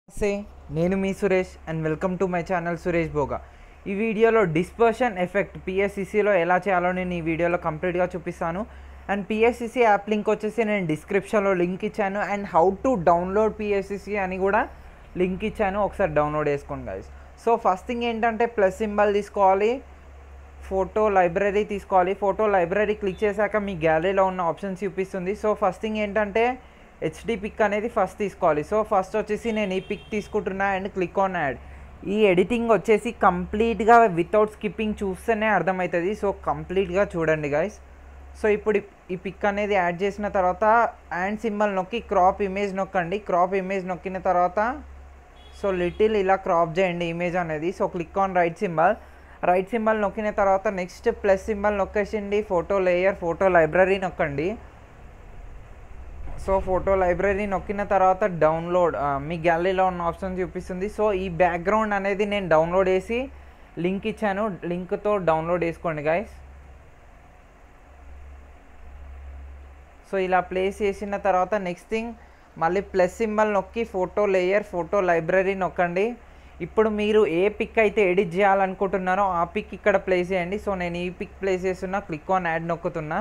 నమస్తే నేను మీ Suresh and welcome to my channel Suresh Bhoga ఈ వీడియోలో డిస్పర్షన్ ఎఫెక్ట్ పిఎస్సిసిలో ఎలా చేయాలో నేను ఈ వీడియోలో కంప్లీట్గా చూపిస్తాను అండ్ పిఎస్సిసి యాప్ లింక్ వచ్చేసి నేను డిస్క్రిప్షన్లో లింక్ ఇచ్చాను and how to download PSCC అని కూడా లింక్ ఇచ్చాను ఒకసారి డౌన్లోడ్ చేసుకోండి గైస్ సో ఫస్ట్ థింగ్ ఏంటంటే ప్లస్ సింబల్ తీసుకోవాలి ఫోటో లైబ్రరీ తీసుకోవాలి ఫోటో లైబ్రరీ క్లిక్ చేశాక మీ గ్యాలరీలో ఉన్న ఆప్షన్స్ చూపిస్తుంది సో ఫస్ట్ థింగ్ ఏంటంటే హెచ్డి పిక్ అనేది ఫస్ట్ తీసుకోవాలి సో ఫస్ట్ వచ్చేసి నేను ఈ పిక్ తీసుకుంటున్నా అండ్ క్లిక్ ఆన్ యాడ్ ఈ ఎడిటింగ్ వచ్చేసి కంప్లీట్గా వితౌట్ స్కిప్పింగ్ చూస్తేనే అర్థమవుతుంది సో కంప్లీట్గా చూడండి గైస్ సో ఇప్పుడు ఈ- ఈ పిక్ అనేది యాడ్ చేసిన తర్వాత హ్యాండ్ సింబల్ నొక్కి క్రాప్ ఇమేజ్ నొక్కండి క్రాప్ ఇమేజ్ నొక్కిన తర్వాత సో లిటిల్ ఇలా క్రాప్ చేయండి ఇమేజ్ అనేది so click on right symbol right symbol నొక్కిన తర్వాత నెక్స్ట్ ప్లస్ సింబల్ నొక్కేసిండి ఫోటో లేయర్ ఫోటో లైబ్రరీ నొక్కండి సో ఫోటో లైబ్రరీ నొక్కిన తర్వాత డౌన్లోడ్ ఆ, మీ గ్యాలరీలో ఉన్న ఆప్షన్ చూపిస్తుంది సో ఈ బ్యాక్గ్రౌండ్ అనేది నేను డౌన్లోడ్ చేసి లింక్ ఇచ్చాను లింక్తో డౌన్లోడ్ చేసుకోండి గాయస్ సో ఇలా ప్లేస్ చేసిన తర్వాత నెక్స్ట్ థింగ్ మళ్ళీ ప్లస్ సింబల్ నొక్కి ఫోటో లేయర్ ఫోటో లైబ్రరీ నొక్కండి ఇప్పుడు మీరు ఏ పిక్ అయితే ఎడిట్ చేయాలనుకుంటున్నారో ఆ పిక్ ఇక్కడ ప్లేస్ చేయండి సో నేను ఈ పిక్ ప్లేస్ చేస్తున్నా క్లిక్ ఆన్ యాడ్ నొక్కుతున్నా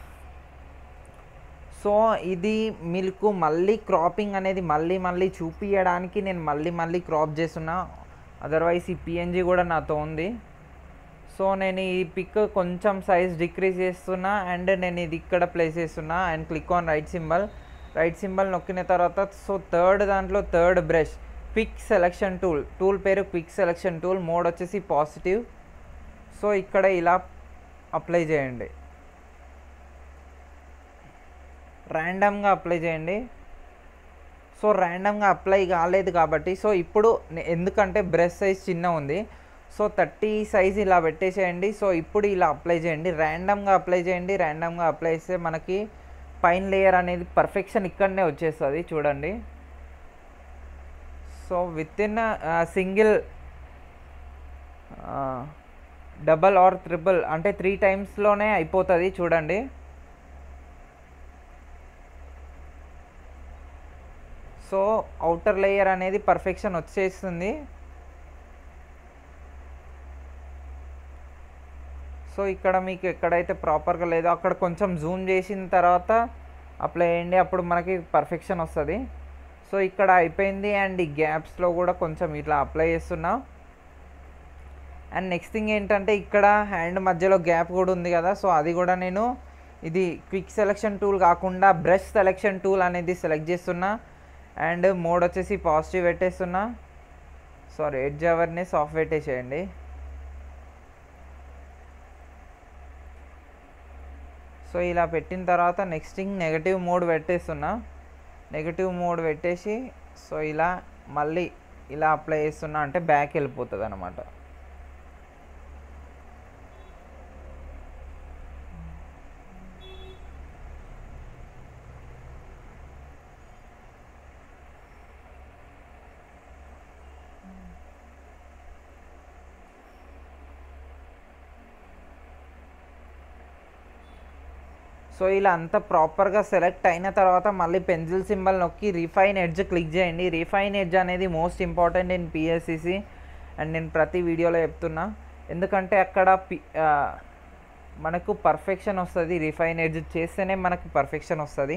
సో ఇది మీకు మళ్ళీ క్రాపింగ్ అనేది మళ్ళీ మళ్ళీ చూపించడానికి నేను మళ్ళీ మళ్ళీ క్రాప్ చేస్తున్నా అదర్వైజ్ ఈ పిఎన్జీ కూడా నాతో ఉంది సో నేను ఈ పిక్ కొంచెం సైజ్ డిక్రీజ్ చేస్తున్నా అండ్ నేను ఇది ఇక్కడ ప్లేస్ చేస్తున్నా and click on right symbol right symbol నొక్కిన తర్వాత సో థర్డ్ దాంట్లో third brush quick selection tool tool పేరు క్విక్ సెలెక్షన్ టూల్ మోడ్ వచ్చేసి పాజిటివ్ సో ఇక్కడ ఇలా అప్లై చేయండి ర్యాండమ్గా అప్లై చేయండి సో ర్యాండమ్గా అప్లై కాలేదు కాబట్టి సో ఇప్పుడు నే- ఎందుకంటే బ్రష్ సైజ్ చిన్న ఉంది సో థర్టీ సైజ్ ఇలా పెట్టేసేయండి సో ఇప్పుడు ఇలా అప్లై చేయండి ర్యాండమ్గా అప్లై చేయండి ర్యాండమ్గా అప్లై చేస్తే మనకి పైన లేయర్ అనేది పర్ఫెక్షన్ ఇక్కడనే వచ్చేస్తుంది చూడండి so within single double or triple అంటే త్రీ టైమ్స్లోనే అయిపోతుంది చూడండి సో అవుటర్ లేయర్ అనేది పర్ఫెక్షన్ వచ్చేస్తుంది సో ఇక్కడ మీకు ఎక్కడైతే ప్రాపర్గా లేదో అక్కడ కొంచెం జూమ్ చేసిన తర్వాత అప్లై చేయండి అప్పుడు మనకి పర్ఫెక్షన్ వస్తుంది సో ఇక్కడ అయిపోయింది అండ్ ఈ గ్యాప్స్లో కూడా కొంచెం ఇట్లా అప్లై చేస్తున్నా అండ్ నెక్స్ట్ థింగ్ ఏంటంటే ఇక్కడ హ్యాండ్ మధ్యలో గ్యాప్ కూడా ఉంది కదా సో అది కూడా నేను ఇది క్విక్ సెలెక్షన్ టూల్ కాకుండా బ్రష్ సెలెక్షన్ టూల్ అనేది సెలెక్ట్ చేస్తున్నా అండ్ మోడ్ వచ్చేసి పాజిటివ్ పెట్టేస్తున్నా సారీ ఎడ్జ్ అవర్నెస్ ఆఫ్ పెట్టేసేయండి సో ఇలా పెట్టిన తర్వాత నెక్స్ట్ థింగ్ నెగటివ్ మోడ్ పెట్టేస్తున్నా నెగటివ్ మోడ్ పెట్టేసి సో ఇలా మళ్ళీ ఇలా అప్లై చేస్తున్నా అంటే బ్యాక్ వెళ్ళిపోతుంది అనమాట సో ఇలా అంతా ప్రాపర్గా సెలెక్ట్ అయిన తర్వాత మళ్ళీ పెన్సిల్ సింబల్ నొక్కి రిఫైన్ ఎడ్జ్ క్లిక్ చేయండి రిఫైన్ ఎడ్జ్ అనేది most important in PSCC and నేను ప్రతి వీడియోలో చెప్తున్నా ఎందుకంటే అక్కడ పి ఆ, మనకు పర్ఫెక్షన్ వస్తుంది రిఫైన్ ఎడ్జ్ చేస్తేనే మనకు పర్ఫెక్షన్ వస్తుంది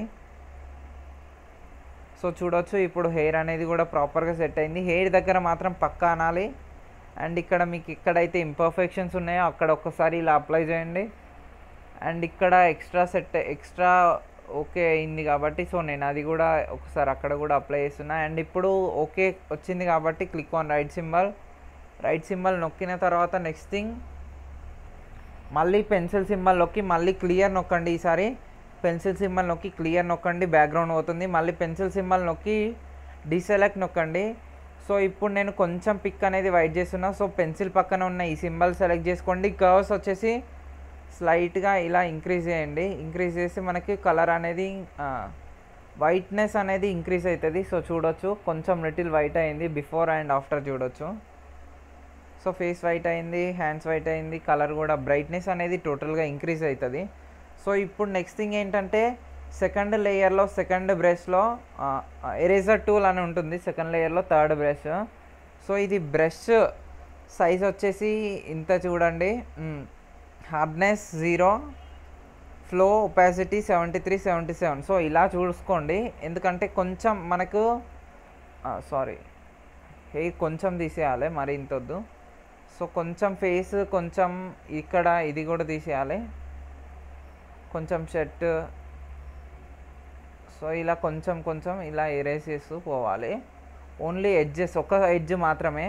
సో చూడొచ్చు ఇప్పుడు హెయిర్ అనేది కూడా ప్రాపర్గా సెట్ అయింది హెయిర్ దగ్గర మాత్రం పక్కా అనాలి అండ్ ఇక్కడ మీకు ఎక్కడైతే ఇంపర్ఫెక్షన్స్ ఉన్నాయో అక్కడ ఒక్కసారి ఇలా అప్లై చేయండి అండ్ ఇక్కడ ఎక్స్ట్రా సెట్ ఎక్స్ట్రా ఓకే అయింది కాబట్టి సో నేను అది కూడా ఒకసారి అక్కడ కూడా అప్లై చేస్తున్నా అండ్ ఇప్పుడు ఓకే వచ్చింది కాబట్టి click on right symbol right symbol నొక్కిన తర్వాత నెక్స్ట్ థింగ్ మళ్ళీ పెన్సిల్ సింబల్ నొక్కి మళ్ళీ క్లియర్ నొక్కండి ఈసారి పెన్సిల్ సింబల్ నొక్కి క్లియర్ నొక్కండి బ్యాక్గ్రౌండ్ అవుతుంది మళ్ళీ పెన్సిల్ సింబల్ నొక్కి డిసెలెక్ట్ నొక్కండి సో ఇప్పుడు నేను కొంచెం పిక్ అనేది వైట్ చేస్తున్నా సో పెన్సిల్ పక్కన ఉన్న ఈ సింబల్ సెలెక్ట్ చేసుకోండి కర్వ్స్ వచ్చేసి స్లైట్గా ఇలా ఇంక్రీజ్ చేయండి ఇంక్రీజ్ చేసి మనకి కలర్ అనేది వైట్నెస్ అనేది ఇంక్రీజ్ అవుతుంది సో చూడొచ్చు కొంచెం లిటిల్ వైట్ అయింది బిఫోర్ అండ్ ఆఫ్టర్ చూడొచ్చు సో ఫేస్ వైట్ అయింది హ్యాండ్స్ వైట్ అయింది కలర్ కూడా బ్రైట్నెస్ అనేది టోటల్గా ఇంక్రీజ్ అవుతుంది సో ఇప్పుడు నెక్స్ట్ థింగ్ ఏంటంటే సెకండ్ లేయర్లో సెకండ్ బ్రష్లో ఎరేజర్ టూల్ అని ఉంటుంది సెకండ్ లేయర్లో థర్డ్ బ్రష్ సో ఇది బ్రష్ సైజ్ వచ్చేసి ఇంత చూడండి hardness zero flow opacity seventy three seventy seven so ఇలా చూసుకోండి ఎందుకంటే కొంచెం మనకు సారీ హెయిర్ కొంచెం తీసేయాలి మరి ఇంత వద్దు సో కొంచెం ఫేస్ కొంచెం ఇక్కడ ఇది కూడా తీసేయాలి కొంచెం షర్ట్ సో ఇలా కొంచెం కొంచెం ఇలా ఎరేస్ చేస్తూ పోవాలి ఓన్లీ ఎడ్జెస్ ఒక ఎడ్జ్ మాత్రమే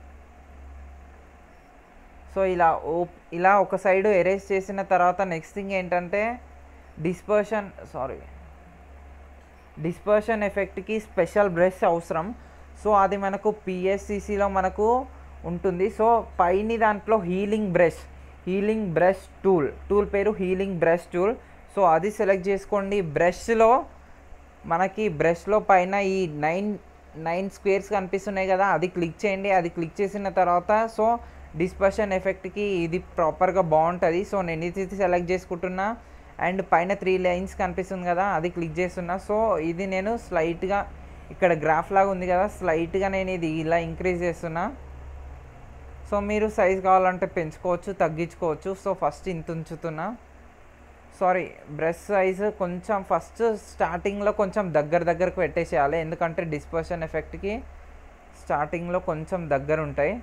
సో ఇలా ఓ ఇలా ఒక సైడ్ ఎరేస్ చేసిన తర్వాత నెక్స్ట్ థింగ్ ఏంటంటే డిస్పర్షన్ సారీ డిస్పర్షన్ ఎఫెక్ట్కి స్పెషల్ బ్రష్ అవసరం సో అది మనకు పిఎస్సిసిలో మనకు ఉంటుంది సో పైన దాంట్లో healing brush healing brush tool tool పేరు హీలింగ్ బ్రష్ టూల్ సో అది సెలెక్ట్ చేసుకోండి బ్రష్లో మనకి బ్రష్లో పైన ఈ నైన్ నైన్ స్క్వేర్స్ కనిపిస్తున్నాయి కదా అది క్లిక్ చేయండి అది క్లిక్ చేసిన తర్వాత సో డిస్పర్షన్ ఎఫెక్ట్కి ఇది ప్రాపర్గా బాగుంటుంది సో నేను ఇది సెలెక్ట్ చేసుకుంటున్నా అండ్ పైన త్రీ లైన్స్ కనిపిస్తుంది కదా అది క్లిక్ చేస్తున్నా సో ఇది నేను స్లైట్గా ఇక్కడ గ్రాఫ్ లాగా ఉంది కదా స్లైట్గా నేను ఇది ఇలా ఇంక్రీజ్ చేస్తున్నా సో మీరు సైజ్ కావాలంటే పెంచుకోవచ్చు తగ్గించుకోవచ్చు సో ఫస్ట్ ఇంత ఉంచుతున్నా సారీ బ్రష్ సైజ్ కొంచెం ఫస్ట్ స్టార్టింగ్లో కొంచెం దగ్గర దగ్గరకు పెట్టేసేయాలి ఎందుకంటే డిస్పర్షన్ ఎఫెక్ట్కి స్టార్టింగ్లో కొంచెం దగ్గర ఉంటాయి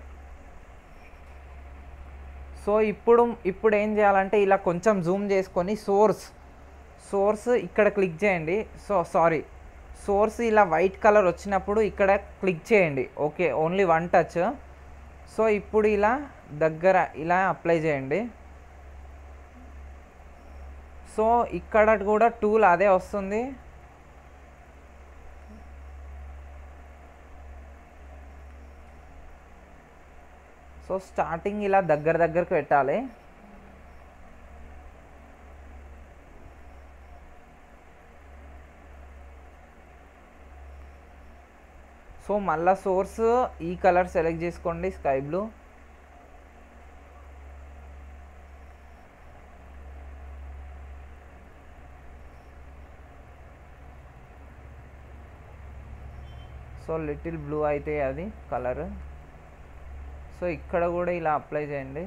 సో ఇప్పుడు ఇప్పుడు ఏం చేయాలంటే ఇలా కొంచెం జూమ్ చేసుకొని సోర్స్ సోర్స్ ఇక్కడ క్లిక్ చేయండి సో సారీ సోర్స్ ఇలా వైట్ కలర్ వచ్చినప్పుడు ఇక్కడ క్లిక్ చేయండి okay only one touch so ఇప్పుడు ఇలా దగ్గర ఇలా అప్లై చేయండి సో ఇక్కడ కూడా టూల్ అదే వస్తుంది సో స్టార్టింగ్ ఇలా దగ్గర దగ్గరకు పెట్టాలి సో మళ్ళా సోర్స్ ఈ కలర్ సెలెక్ట్ చేసుకోండి sky blue so little blue అయితే అది కలర్ సో ఇక్కడ కూడా ఇలా అప్లై చేయండి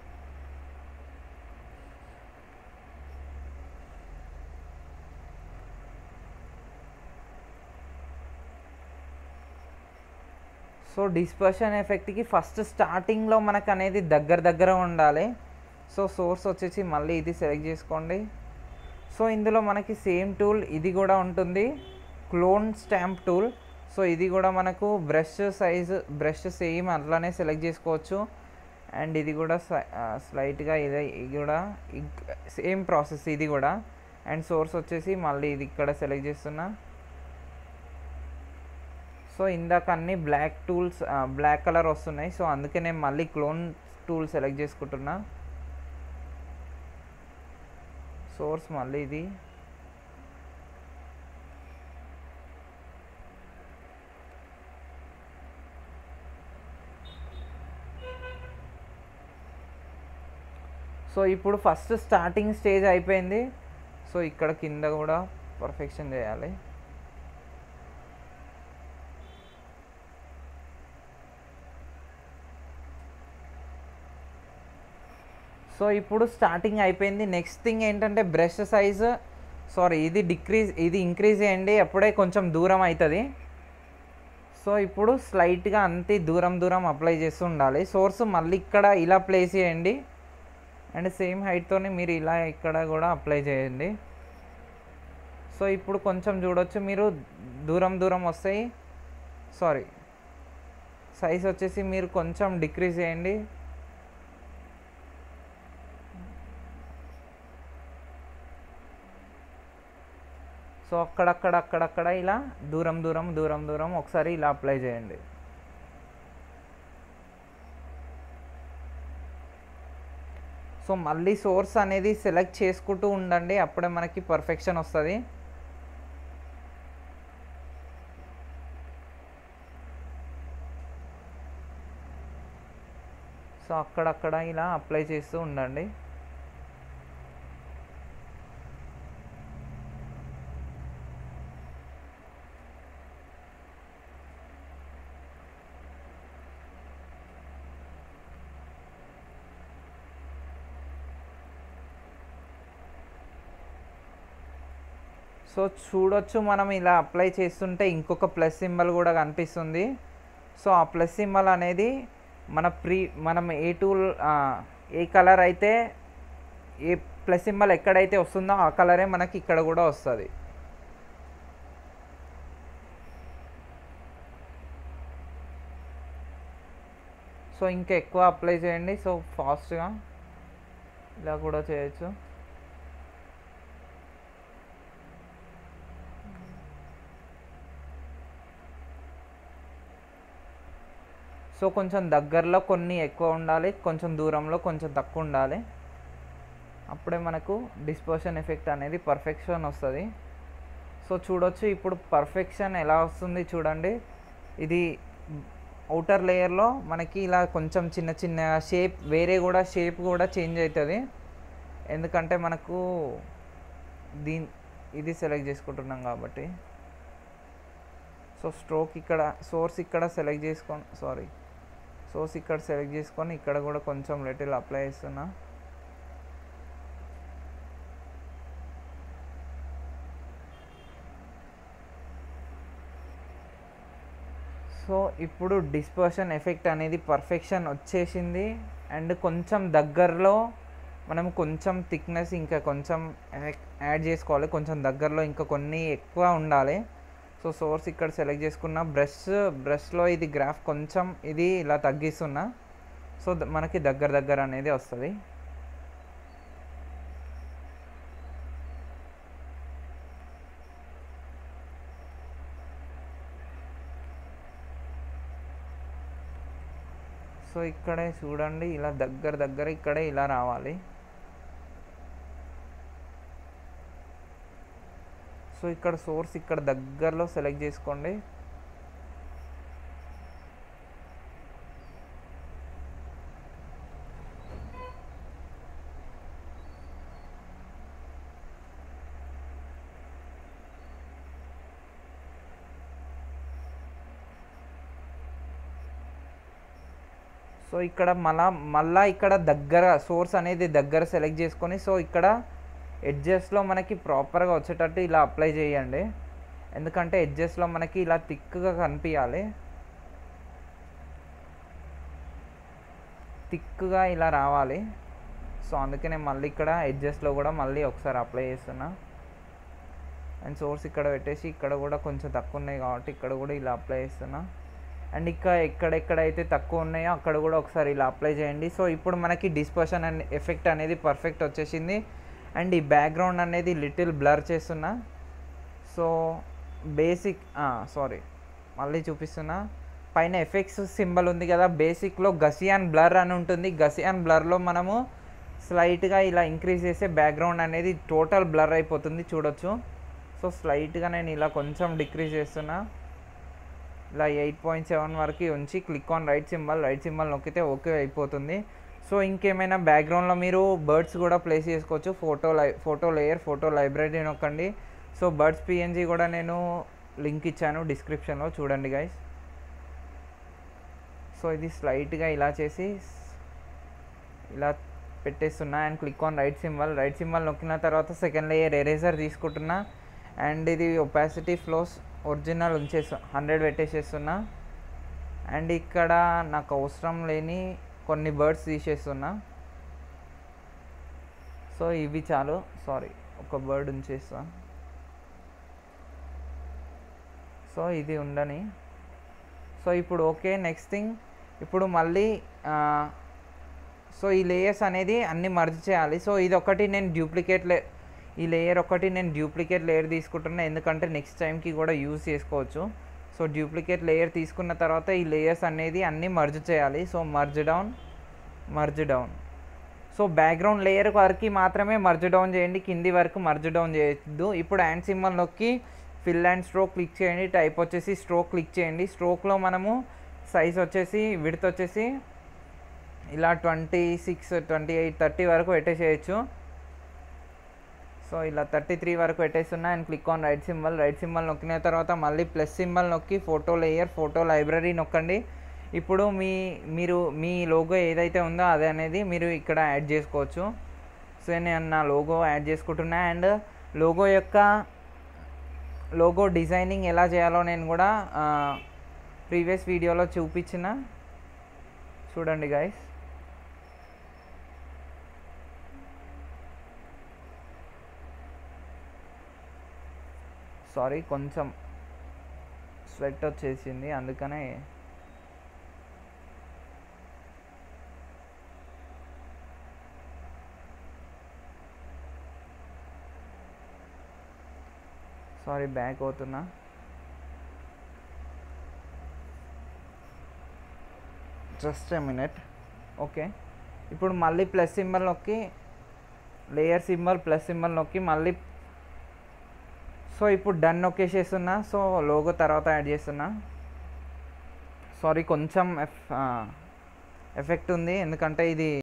సో డిస్పర్షన్ ఎఫెక్ట్కి ఫస్ట్ స్టార్టింగ్లో మనకు అనేది దగ్గర దగ్గర ఉండాలి సో సోర్స్ వచ్చేసి మళ్ళీ ఇది సెలెక్ట్ చేసుకోండి సో ఇందులో మనకి సేమ్ టూల్ ఇది కూడా ఉంటుంది క్లోన్ స్టాంప్ టూల్ సో ఇది కూడా మనకు బ్రష్ సైజ్ బ్రష్ సేమ్ అట్లానే సెలెక్ట్ చేసుకోవచ్చు అండ్ ఇది కూడా స్లైట్గా ఇది ఇది కూడా సేమ్ ప్రాసెస్ ఇది కూడా అండ్ సోర్స్ వచ్చేసి మళ్ళీ ఇది ఇక్కడ సెలెక్ట్ చేస్తున్నా సో ఇందాక అన్ని బ్లాక్ టూల్స్ బ్లాక్ కలర్ వస్తున్నాయి సో అందుకే నేను మళ్ళీ క్లోన్ టూల్ సెలెక్ట్ చేసుకుంటున్నా సోర్స్ మళ్ళీ ఇది సో ఇప్పుడు ఫస్ట్ స్టార్టింగ్ స్టేజ్ అయిపోయింది సో ఇక్కడ కింద కూడా పర్ఫెక్షన్ చేయాలి సో ఇప్పుడు స్టార్టింగ్ అయిపోయింది నెక్స్ట్ థింగ్ ఏంటంటే బ్రష్ సైజ్ సారీ ఇది డిక్రీజ్ ఇది ఇంక్రీజ్ చేయండి అప్పుడే కొంచెం దూరం అవుతుంది సో ఇప్పుడు స్లైట్గా అంతే దూరం దూరం అప్లై చేస్తూ ఉండాలి సోర్స్ మళ్ళీ ఇక్కడ ఇలా ప్లేస్ చేయండి అండ్ సేమ్ హైట్తోనే మీరు ఇలా ఇక్కడ కూడా అప్లై చేయండి సో ఇప్పుడు కొంచెం చూడొచ్చు మీరు దూరం దూరం వస్తాయి సారీ సైజ్ వచ్చేసి మీరు కొంచెం డిక్రీజ్ చేయండి సో అక్కడక్కడ అక్కడక్కడ ఇలా దూరం దూరం దూరం దూరం ఒకసారి ఇలా అప్లై చేయండి సో మళ్ళీ సోర్స్ అనేది సెలెక్ట్ చేసుకుంటూ ఉండండి అప్పుడే మనకి పర్ఫెక్షన్ వస్తుంది సో అక్కడక్కడ ఇలా అప్లై చేస్తూ ఉండండి సో చూడొచ్చు మనం ఇలా అప్లై చేస్తుంటే ఇంకొక ప్లస్ సింబల్ కూడా కనిపిస్తుంది సో ఆ ప్లస్ సింబల్ అనేది మన ప్రీ మనం ఏ టూల్ ఏ కలర్ అయితే ఏ ప్లస్ సింబల్ ఎక్కడైతే వస్తుందో ఆ కలరే మనకి ఇక్కడ కూడా వస్తుంది సో ఇంకా ఎక్కువ అప్లై చేయండి సో ఫాస్ట్గా ఇలా కూడా చేయొచ్చు సో కొంచెం దగ్గరలో కొన్ని ఎక్కువ ఉండాలి కొంచెం దూరంలో కొంచెం తక్కువ ఉండాలి అప్పుడే మనకు డిస్పర్షన్ ఎఫెక్ట్ అనేది పర్ఫెక్షన్ వస్తుంది సో చూడొచ్చు ఇప్పుడు పర్ఫెక్షన్ ఎలా వస్తుంది చూడండి ఇది అవుటర్ లేయర్లో మనకి ఇలా కొంచెం చిన్న చిన్న షేప్ వేరే కూడా షేప్ కూడా చేంజ్ అవుతుంది ఎందుకంటే మనకు దీని ఇది సెలెక్ట్ చేసుకుంటున్నాం కాబట్టి సో స్ట్రోక్ ఇక్కడ సోర్స్ ఇక్కడ సెలెక్ట్ చేసుకొని సారీ సోర్స్ ఇక్కడ సెలెక్ట్ చేసుకొని ఇక్కడ కూడా కొంచెం లిటిల్ అప్లై చేస్తున్నా సో ఇప్పుడు డిస్పర్షన్ ఎఫెక్ట్ అనేది పర్ఫెక్షన్ వచ్చేసింది అండ్ కొంచెం దగ్గరలో మనం కొంచెం థిక్నెస్ ఇంకా కొంచెం యాడ్ చేసుకోవాలి కొంచెం దగ్గరలో ఇంకా కొన్ని ఎక్కువ ఉండాలి సో సోర్స్ ఇక్కడ సెలెక్ట్ చేసుకున్న బ్రష్ బ్రష్లో ఇది గ్రాఫ్ కొంచెం ఇది ఇలా తగ్గిస్తున్నా సో మనకి దగ్గర దగ్గర అనేది వస్తుంది సో ఇక్కడే చూడండి ఇలా దగ్గర దగ్గర ఇక్కడే ఇలా రావాలి సో ఇక్కడ సోర్స్ ఇక్కడ దగ్గరలో సెలెక్ట్ చేసుకోండి సో ఇక్కడ మళ్ళా మళ్ళా ఇక్కడ దగ్గర సోర్స్ అనేది దగ్గర సెలెక్ట్ చేసుకొని సో ఇక్కడ ఎడ్జెస్లో మనకి ప్రాపర్గా వచ్చేటట్టు ఇలా అప్లై చేయండి ఎందుకంటే ఎడ్జెస్లో మనకి ఇలా థిక్గా కనిపించాలి థిక్గా ఇలా రావాలి సో అందుకే నేను మళ్ళీ ఇక్కడ ఎడ్జెస్లో కూడా మళ్ళీ ఒకసారి అప్లై చేస్తున్నా అండ్ సోర్స్ ఇక్కడ పెట్టేసి ఇక్కడ కూడా కొంచెం తక్కువ ఉన్నాయి కాబట్టి ఇక్కడ కూడా ఇలా అప్లై చేస్తున్నా అండ్ ఇక్కడ ఎక్కడెక్కడైతే తక్కువ ఉన్నాయో అక్కడ కూడా ఒకసారి ఇలా అప్లై చేయండి సో ఇప్పుడు మనకి డిస్పర్షన్ అండ్ ఎఫెక్ట్ అనేది పర్ఫెక్ట్ వచ్చేసింది అండ్ ఈ బ్యాక్గ్రౌండ్ అనేది లిటిల్ బ్లర్ చేస్తున్నా సో బేసిక్ సారీ మళ్ళీ చూపిస్తున్నా పైన ఎఫెక్ట్స్ సింబల్ ఉంది కదా బేసిక్లో గసియాన్ బ్లర్ అని ఉంటుంది గసియాన్ బ్లర్లో మనము స్లైట్గా ఇలా ఇంక్రీజ్ చేస్తే బ్యాక్గ్రౌండ్ అనేది టోటల్ బ్లర్ అయిపోతుంది చూడొచ్చు సో స్లైట్గా నేను ఇలా కొంచెం డిక్రీజ్ చేస్తున్నా ఇలా ఎయిట్ పాయింట్ సెవెన్ వరకు ఉంచి click on right symbol right symbol నొక్కితే ఓకే అయిపోతుంది సో ఇంకేమైనా బ్యాక్గ్రౌండ్లో మీరు బర్డ్స్ కూడా ప్లేస్ చేసుకోవచ్చు ఫోటో లై ఫోటో లేయర్ ఫోటో లైబ్రరీ నొక్కండి సో బర్డ్స్ పిఎన్జీ కూడా నేను లింక్ ఇచ్చాను డిస్క్రిప్షన్లో చూడండి గైస్ సో ఇది స్లైట్గా ఇలా చేసి ఇలా పెట్టేస్తున్నా and click on right symbol right symbol నొక్కిన తర్వాత సెకండ్ లేయర్ ఎరేజర్ తీసుకుంటున్నా అండ్ ఇది ఒపాసిటీ ఫ్లోస్ ఒరిజినల్ ఉంచేసు హండ్రెడ్ పెట్టేసేస్తున్నా అండ్ ఇక్కడ నాకు అవసరం లేని కొన్ని బర్డ్స్ తీసేస్తున్నా సో ఇవి చాలు సారీ ఒక బర్డ్ ఉంచేస్తా సో ఇది ఉండని సో ఇప్పుడు ఓకే నెక్స్ట్ థింగ్ ఇప్పుడు మళ్ళీ సో ఈ లేయర్స్ అనేది అన్ని మర్జ్ చేయాలి సో ఇది ఒకటి నేను డూప్లికేట్ లే ఈ లేయర్ ఒకటి నేను డూప్లికేట్ లేయర్ తీసుకుంటున్నా ఎందుకంటే నెక్స్ట్ టైంకి కూడా యూజ్ చేసుకోవచ్చు సో డూప్లికేట్ లేయర్ తీసుకున్న తర్వాత ఈ లేయర్స్ అనేది అన్నీ మర్జ్ చేయాలి so merge down merge down so background layer వరకు మాత్రమే మర్జ్ డౌన్ చేయండి కింది వరకు మర్జ్ డౌన్ చేయొద్దు ఇప్పుడు హ్యాండ్ సింబల్ నొక్కి ఫిల్ అండ్ స్ట్రోక్ క్లిక్ చేయండి టైప్ వచ్చేసి స్ట్రోక్ క్లిక్ చేయండి స్ట్రోక్లో మనము సైజ్ వచ్చేసి విడత్ వచ్చేసి ఇలా twenty six twenty eight thirty వరకు పెట్టేసేయచ్చు సో ఇలా థర్టీ త్రీ వరకు పెట్టేస్తున్నా and click on right symbol right symbol నొక్కిన తర్వాత మళ్ళీ ప్లస్ సింబల్ నొక్కి ఫోటో లేయర్ ఫోటో లైబ్రరీ నొక్కండి ఇప్పుడు మీ మీరు మీ లోగో ఏదైతే ఉందో అదే అనేది మీరు ఇక్కడ యాడ్ చేసుకోవచ్చు సో నేను నా లోగో యాడ్ చేసుకుంటున్నా అండ్ లోగో యొక్క లోగో డిజైనింగ్ ఎలా చేయాలో నేను కూడా ప్రీవియస్ వీడియోలో చూపించిన చూడండి గైస్ సారీ కొంచెం స్వెట్ వచ్చేసింది అందుకనే సారీ బ్యాక్ అవుతున్నా జస్ట్ ఎ మినిట్ ఓకే ఇప్పుడు మళ్ళీ ప్లస్ సింబల్ నొక్కి లేయర్ సింబల్ ప్లస్ సింబల్ నొక్కి మళ్ళీ సో ఇప్పుడు డన్ నొక్కేసేస్తున్నా సో లోగో తర్వాత యాడ్ చేస్తున్నా సారీ కొంచెం ఎఫ్ ఎఫెక్ట్ ఉంది ఎందుకంటే ఇది